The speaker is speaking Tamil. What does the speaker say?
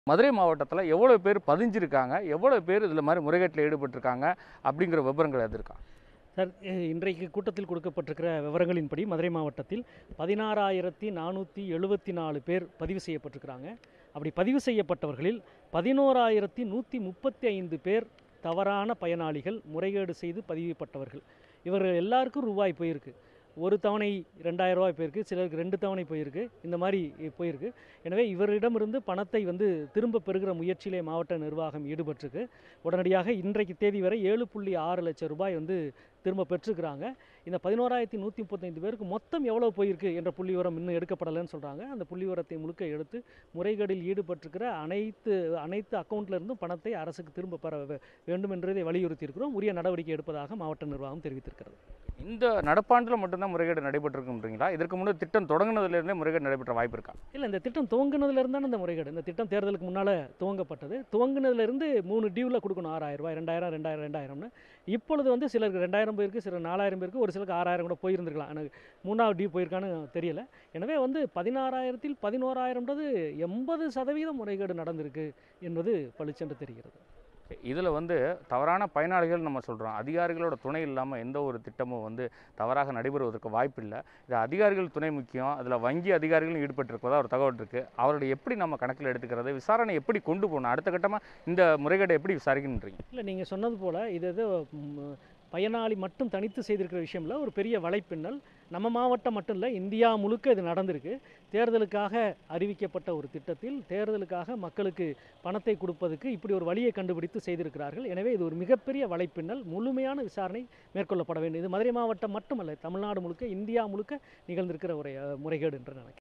மதுரை மாவட்டத்தில் எவ்வளோ பேர் பதிஞ்சிருக்காங்க எவ்வளோ பேர் இதில் மாதிரி முறைகேட்டில் ஈடுபட்டிருக்காங்க அப்படிங்கிற விவரங்கள் எது இருக்கா சார் இ- இன்றைக்கு கூட்டத்தில் கொடுக்கப்பட்டிருக்கிற விவரங்களின்படி மதுரை மாவட்டத்தில் பதினாறாயிரத்தி நானூற்றி எழுபத்தி நாலு பேர் பதிவு செய்யப்பட்டிருக்கிறாங்க அப்படி பதிவு செய்யப்பட்டவர்களில் பதினோராயிரத்தி நூற்றி முப்பத்தி ஐந்து பேர் தவறான பயனாளிகள் முறைகேடு செய்து பதிவுப்பட்டவர்கள் இவர் எல்லாருக்கும் ரூபாய் போயிருக்கு ஒரு தவணை ரெண்டாயிரம் ரூபாய் போயிருக்கு சிலருக்கு ரெண்டு தவணை போயிருக்கு இந்த மாதிரி போயிருக்கு எனவே இவரிடமிருந்து பணத்தை வந்து திரும்ப பெறுகிற முயற்சியிலே மாவட்ட நிர்வாகம் ஈடுபட்டிருக்கு உடனடியாக இன்றைக்கு தேதி வரை ஏழு புள்ளி ஆறு லட்சம் ரூபாய் வந்து திரும்ப பெற்றுக்கிறாங்க இந்த பதினோராயிரத்தி நூற்றி முப்பத்தைந்து பேருக்கு மொத்தம் எவ்வளோ போயிருக்கு என்ற புள்ளி விவரம் இன்னும் எடுக்கப்படலைன்னு சொல்கிறாங்க அந்த புள்ளி விவரத்தை முழுக்க எடுத்து முறைகேடில் ஈடுபட்டிருக்கிற அனைத்து அனைத்து அக்கௌண்ட்ல இருந்தும் பணத்தை அரசுக்கு திரும்ப பெற வே- வேண்டும் என்றதை வலியுறுத்தி இருக்கிறோம் உரிய நடவடிக்கை எடுப்பதாக மாவட்ட நிர்வாகம் தெரிவித்திருக்கிறது இந்த நடப்பாண்டில் மட்டும்தான் முறைகேடு நடைபெற்றிருக்குன்றீங்களா இதற்கு முன்னாடி திட்டம் தொடங்குனதுலேருந்தே முறைகேடு நடைபெற்ற வாய்ப்பு இருக்கா இல்லை இந்த திட்டம் துவங்குனதுல இருந்தானே இந்த முறைகேடு இந்த திட்டம் தேர்தலுக்கு முன்னால் துவங்கப்பட்டது துவங்குனதுல இருந்து மூணு டியூவில் கொடுக்கணும் ஆறாயிரம் ரூபாய் ரெண்டாயிரம் ரெண்டாயிரம் ரெண்டாயிரம்னு இப்பொழுது வந்து சிலருக்கு ரெண்டாயிரம் போயிருக்கு சிலர் நாலாயிரம் பேருக்கு ஒரு சிலருக்கு ஆறாயிரம் கூட போயிருந்திருக்கலாம் எனக்கு மூணாவது டியூ போயிருக்கான்னு தெரியல எனவே வந்து பதினாறாயிரத்தில் பதினோராயிரம்ன்றது எண்பது சதவீதம் முறைகேடு நடந்திருக்கு என்பது பளிச்சென்று தெரிகிறது இதில் வந்து தவறான பயனாளிகள் நம்ம சொல்கிறோம் அதிகாரிகளோட துணை இல்லாமல் எந்த ஒரு திட்டமும் வந்து தவறாக நடைபெறுவதற்கு வாய்ப்பு இல்லை இது அதிகாரிகள் துணை முக்கியம் அதில் வங்கி அதிகாரிகளும் ஈடுபட்டிருப்பதா ஒரு தகவல் இருக்குது அவருடைய எப்படி நம்ம கணக்கில் எடுத்துக்கிறது விசாரணை எப்படி கொண்டு போகணும் அடுத்த கட்டமாக இந்த முறைகேட்டை எப்படி விசாரிக்கணுன்றீங்க இல்லை நீங்கள் சொன்னது போல் இது ஏதோ ம், பயனாளி மட்டும் தனித்து செய்திருக்கிற விஷயம் இல்லை ஒரு பெரிய வலைப்பின்னல் நம்ம மாவட்டம் மட்டும் இல்லை இந்தியா முழுக்க இது நடந்திருக்கு தேர்தலுக்காக அறிவிக்கப்பட்ட ஒரு திட்டத்தில் தேர்தலுக்காக மக்களுக்கு பணத்தை கொடுப்பதுக்கு இப்படி ஒரு வழியை கண்டுபிடித்து செய்திருக்கிறார்கள் எனவே இது ஒரு மிகப்பெரிய வலைப்பின்னல் முழுமையான விசாரணை மேற்கொள்ளப்பட வேண்டும் இது மதுரை மாவட்டம் மட்டுமல்ல தமிழ்நாடு முழுக்க இந்தியா முழுக்க நிகழ்ந்திருக்கிற ஒரு அஹ், முறைகேடு என்று நினைக்கிறேன்